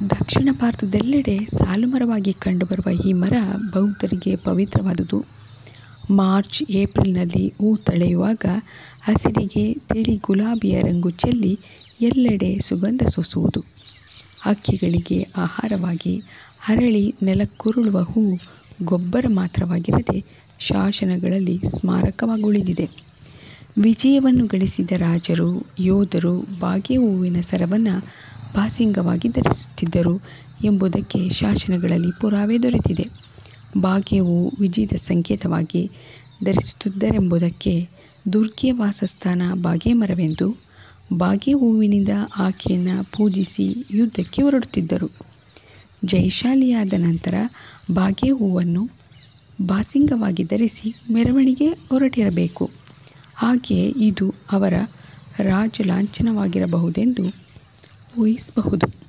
ದಕ್ಷಿಣ ಭಾರತದೆಲ್ಲೆಡೆ ಸಾಲುಮರವಾಗಿ ಕಂಡುಬರುವ ಈ ಮರ ಬೌದ್ಧರಿಗೆ ಪವಿತ್ರವಾದುದು ಮಾರ್ಚ್ ಏಪ್ರಿಲ್ನಲ್ಲಿ ಹೂ ತಳೆಯುವಾಗ ಹಸಿರಿಗೆ ತಿಳಿ ಗುಲಾಬಿಯ ರಂಗು ಚೆಲ್ಲಿ ಎಲ್ಲೆಡೆ ಸುಗಂಧ ಸೂಸುವುದು ಹಕ್ಕಿಗಳಿಗೆ ಆಹಾರವಾಗಿ ಅರಳಿ ನೆಲಕ್ಕುರುಳುವ ಹೂ ಗೊಬ್ಬರ ಮಾತ್ರವಾಗಿರದೆ ಶಾಸನಗಳಲ್ಲಿ ಸ್ಮಾರಕವಾಗಿ ಉಳಿದಿದೆ ವಿಜಯವನ್ನು ಗಳಿಸಿದ ರಾಜರು ಯೋಧರು ಬಾಗೆ ಹೂವಿನ ಸರವನ್ನು ಬಾಸಿಂಗವಾಗಿ ಧರಿಸುತ್ತಿದ್ದರು ಎಂಬುದಕ್ಕೆ ಶಾಸನಗಳಲ್ಲಿ ಪುರಾವೆ ದೊರೆತಿದೆ ಬಾಗೆ ಹೂವು ವಿಜಯದ ಸಂಕೇತವಾಗಿ ಧರಿಸುತ್ತಿದ್ದರೆಂಬುದಕ್ಕೆ ದುರ್ಗೆಯ ವಾಸಸ್ಥಾನ ಬಾಗೆ ಮರವೆಂದು ಬಾಗೆ ಹೂವಿನಿಂದ ಆಕೆಯನ್ನು ಪೂಜಿಸಿ ಯುದ್ಧಕ್ಕೆ ಹೊರಡುತ್ತಿದ್ದರು ಜಯಶಾಲಿಯಾದ ನಂತರ ಬಾಗೆ ಹೂವನ್ನು ಬಾಸಿಂಗವಾಗಿ ಧರಿಸಿ ಮೆರವಣಿಗೆ ಹೊರಟಿರಬೇಕು ಹಾಗೆಯೇ ಇದು ಅವರ ರಾಜ ಲಾಂಛನವಾಗಿರಬಹುದೆಂದು ಊಹಿಸಬಹುದು